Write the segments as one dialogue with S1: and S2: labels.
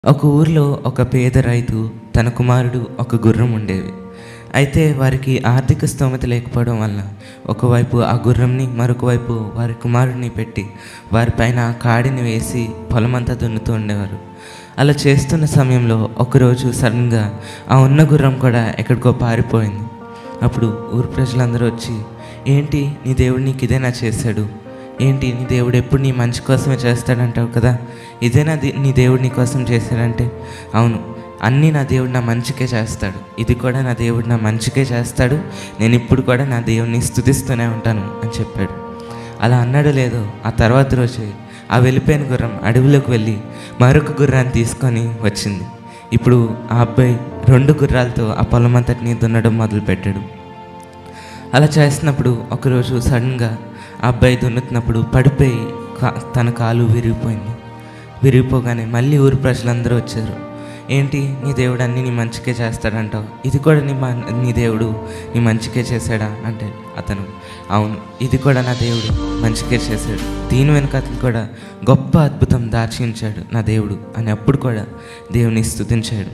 S1: ఒక ఊర్లో ఒక పేద రైతు తన కుమారుడు ఒక గుర్రం ఉండేవి అయితే వారికి ఆర్థిక స్తోమత లేకపోవడం వల్ల ఒకవైపు ఆ గుర్రంని మరొక వైపు వారి కుమారుడిని పెట్టి వారిపైన కాడిని వేసి పొలమంతా దున్నుతూ ఉండేవారు అలా చేస్తున్న సమయంలో ఒకరోజు సడన్గా ఆ ఉన్న గుర్రం కూడా ఎక్కడికో పారిపోయింది అప్పుడు ఊరు ప్రజలందరూ వచ్చి ఏంటి నీ దేవుడు నీకు ఇదేనా చేశాడు ఏంటి నీ దేవుడు ఎప్పుడు నీ మంచి కోసమే చేస్తాడంటావు కదా ఇదేనా ది- నీ దేవుడు నీ కోసం చేశాడంటే అవును అన్నీ నా దేవుడు నా మంచికే చేస్తాడు ఇది కూడా నా దేవుడు నా మంచికే చేస్తాడు నేను ఇప్పుడు కూడా నా దేవుడిని స్తుతిస్తూనే ఉంటాను అని చెప్పాడు అలా అన్నాడు లేదో ఆ తర్వాత రోజే ఆ వెళ్ళిపోయిన గుర్రం అడవిలోకి వెళ్ళి మరొక గుర్రాన్ని తీసుకొని వచ్చింది ఇప్పుడు ఆ అబ్బాయి రెండు గుర్రాలతో ఆ పొలం అంతటిని దున్నడం మొదలుపెట్టాడు అలా చేస్తున్నప్పుడు ఒకరోజు సడన్గా ఆ అబ్బాయి దున్నుతున్నప్పుడు పడిపోయి కా- తన కాలు విరిగిపోయింది విరిగిపోగానే మళ్ళీ ఊరు ప్రజలందరూ వచ్చారు ఏంటి నీ దేవుడు అన్నీ నీ మంచికే చేస్తాడంటావు ఇది కూడా నీ మన్- నీ దేవుడు నీ మంచికే చేశాడా అంటే అతను అవును ఇది కూడా నా దేవుడు మంచికే చేశాడు దీని వెనకాతలు కూడా గొప్ప అద్భుతం దాచి ఉంచాడు నా దేవుడు అని అప్పుడు కూడా దేవుని స్తుతించాడు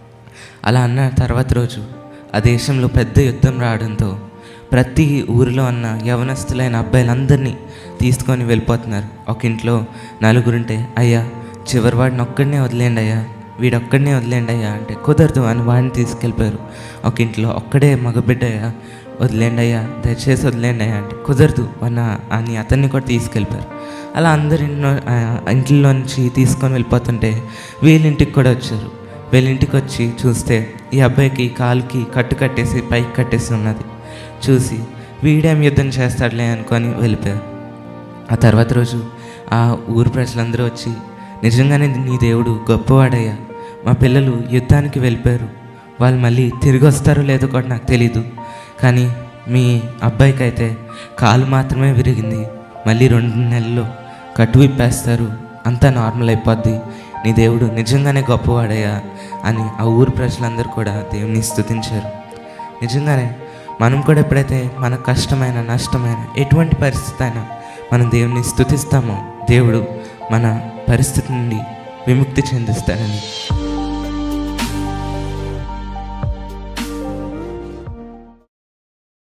S1: అలా అన్న తర్వాత రోజు ఆ దేశంలో పెద్ద యుద్ధం రావడంతో ప్రతి ఊరిలో ఉన్న యవనస్తులైన అబ్బాయిలందరినీ తీసుకొని వెళ్ళిపోతున్నారు ఒక ఇంట్లో నలుగురుంటే అయ్యా చివరి వాడిని ఒక్కడనే వదిలేండి అయ్యా వీడొక్కడనే వదిలేండి అయ్యా అంటే కుదరదు అని వాడిని తీసుకెళ్ళిపోయారు ఒక ఇంట్లో ఒక్కడే మగబిడ్డ అయ్యా వదిలేండి అయ్యా దయచేసి వదిలేండి అయ్యా అంటే కుదరదు అన్న అని అతన్ని కూడా తీసుకెళ్ళిపోయారు అలా అందరి ఇంట్లో ఇంట్లో నుంచి తీసుకొని వెళ్ళిపోతుంటే వీళ్ళింటికి కూడా వచ్చారు వీళ్ళింటికి వచ్చి చూస్తే ఈ అబ్బాయికి కాలుకి కట్టు కట్టేసి పైకి కట్టేసి ఉన్నది చూసి వీడేం యుద్ధం చేస్తాడులే అనుకొని వెళ్ళిపోయారు ఆ తర్వాత రోజు ఆ ఊరు ప్రజలందరూ వచ్చి నిజంగానే నీ దేవుడు గొప్పవాడయ్యా మా పిల్లలు యుద్ధానికి వెళ్ళిపోయారు వాళ్ళు మళ్ళీ తిరిగి వస్తారో లేదో కూడా నాకు తెలీదు కానీ మీ అబ్బాయికి అయితే కాలు మాత్రమే విరిగింది మళ్ళీ రెండు నెలల్లో కట్టు విప్పేస్తారు అంతా నార్మల్ అయిపోద్ది నీ దేవుడు నిజంగానే గొప్పవాడయ్యా అని ఆ ఊరు ప్రజలందరూ కూడా దేవుని స్తుతించారు నిజంగానే మనం కూడా ఎప్పుడైతే మన కష్టమైన నష్టమైన ఎటువంటి పరిస్థితి అయినా మనం దేవుని స్తుతిస్తామో దేవుడు మన పరిస్థితి నుండి విముక్తి చెందిస్తాడని